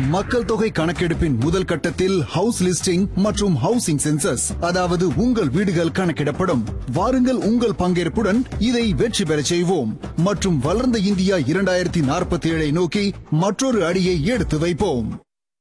மக்கள் தொகை கணக்கெடுப்பின் முதல் கட்டத்தில் ஹவுஸ் லிஸ்டிங் மற்றும் ஹவுசிங் சென்சஸ் அதாவது உங்கள் வீடுகள் கணக்கிடப்படும் வாருங்கள் உங்கள் பங்கேற்புடன் இதை வெற்றி பெறச் செய்வோம் மற்றும் வளர்ந்த இந்தியா இரண்டாயிரத்தி நாற்பத்தி ஏழை நோக்கி மற்றொரு அடியை எடுத்து வைப்போம்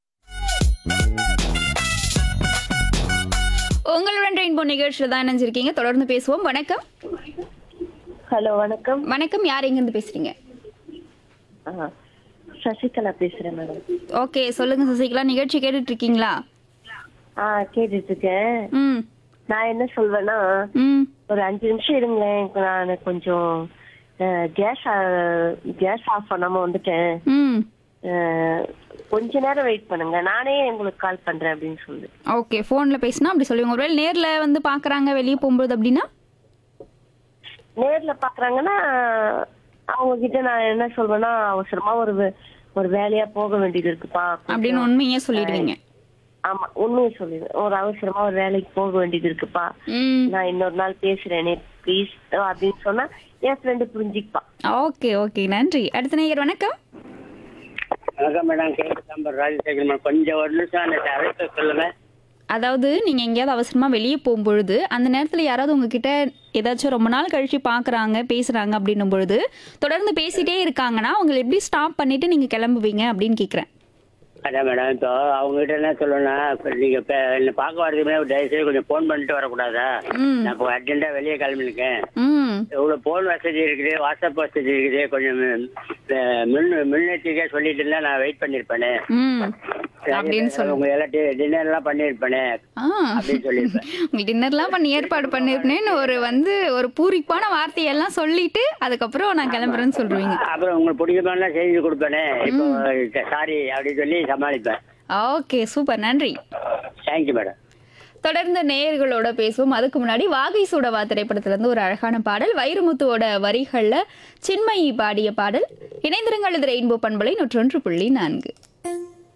உங்களுடன் ரெயின்போ நிகழ்ச்சியில் தான் இணைஞ்சிருக்கீங்க தொடர்ந்து பேசுவோம் வணக்கம் ஹலோ வணக்கம் வணக்கம் யார் எங்கிருந்து பேசுறீங்க ஆ, சசிகலா பேசுறேன் மேடம் ஓகே சொல்லுங்க சசிகலா நிகழ்ச்சி கேட்டுட்டு இருக்கீங்களா ஆ கேட்டுட்டு இருக்கேன் ம் நான் என்ன சொல்வேன்னா ம் ஒரு அஞ்சு நிமிஷம் இருங்களேன் இப்ப நான் கொஞ்சம் கேஸ் கேஸ் ஆஃப் பண்ணாம வந்துட்டேன் ம் அஹ், கொஞ்ச நேரம் வெயிட் பண்ணுங்க நானே உங்களுக்கு கால் பண்றேன் அப்படின்னு சொல்லு ஓகே ஃபோனில் பேசினா அப்படி சொல்லுவீங்க ஒருவேளை நேரில் வந்து பார்க்குறாங்க வெளியே போகும்போது அப்படின்னா நேர்ல பாக்குறாங்கன்னா அவங்க கிட்ட நான் என்ன சொல்வேன்னா அவசரமா ஒரு வே- ஒரு வேலையா போக வேண்டியது இருக்குப்பா அப்படின்னு உண்மையே சொல்லிடுவீங்க ஆமா உண்மையை சொல்லிடுவேன் ஒரு அவசரமா ஒரு வேலைக்கு போக வேண்டியது இருக்குப்பா ம் நான் இன்னொரு நாள் பேசுறேனே ப்ளீஸ் அப்படின்னு சொன்னா என் ஃப்ரெண்டு புரிஞ்சுப்பா ஓகே ஓகே நன்றி அடுத்த நேயர் வணக்கம் வணக்கம் மேடம் கேக்கு சாம்பார் ராஜசேகர் மேடம் கொஞ்சம் ஒரு நிமிஷம் அந்த அழைப்பை சொல்லுங்க அதாவது நீங்கள் எங்கேயாவது அவசரமாக வெளியே போகும்பொழுது அந்த நேரத்தில் யாராவது உங்ககிட்ட ஏதாச்சும் ரொம்ப நாள் கழிச்சு பார்க்குறாங்க பேசுகிறாங்க அப்படின்னும் பொழுது தொடர்ந்து பேசிட்டே இருக்காங்கன்னா அவங்களை எப்படி ஸ்டாப் பண்ணிட்டு நீங்கள் கிளம்புவீங்க அப்படின்னு கேட்குறேன் அதான் மேடம் இப்போ அவங்க கிட்ட என்ன சொல்லணும்னா இப்போ நீங்க இப்போ என்ன பார்க்க வரதுக்கு முன்னாடி தயவுசெய்து கொஞ்சம் ஃபோன் பண்ணிட்டு வரக்கூடாதா ம் நான் இப்போ அர்ஜென்ட்டாக வெளியே கிளம்பிருக்கேன் ம் இவ்வளோ ஃபோன் வசதி இருக்குது வாட்ஸ்அப் வசதி இருக்குது கொஞ்சம் அஹ், மின் மின்னெச்சரிக்கையா சொல்லிட்டு இருந்தா நான் வெயிட் பண்ணியிருப்பேனே ம் அப்படின்னு சொல்லு உங்க எல்லாம் டின்னர்லாம் பண்ணியிருப்பேனே ஆ அப்படின்னு சொல்லியிருப்பேன் உங்களுக்கு டின்னர்லாம் பண்ணி ஏற்பாடு பண்ணிருப்பேன்னு ஒரு வந்து ஒரு பூரிப்பான வார்த்தையெல்லாம் சொல்லிட்டு அதுக்கப்புறம் நான் கிளம்புறேன்னு சொல்லுவீங்க அப்புறம் உங்களுக்கு பிடிக்குமாலாம் செய்து கொடுப்பேனே இப்போ சாரி அப்படின்னு சொல்லி சமாளிப்பேன் ஓகே சூப்பர் நன்றி தேங்க்யூ மேடம் தொடர்ந்து நேயர்களோட பேசுவோம் அதுக்கு முன்னாடி வாகை சூடவா திரைப்படத்துல இருந்து ஒரு அழகான பாடல் வைரமுத்துவோட வரிகள்ல சின்மயி பாடிய பாடல் இணைந்திருங்கள் இது ரெயின்போ பண்பலை நூற்றொன்று புள்ளி நான்கு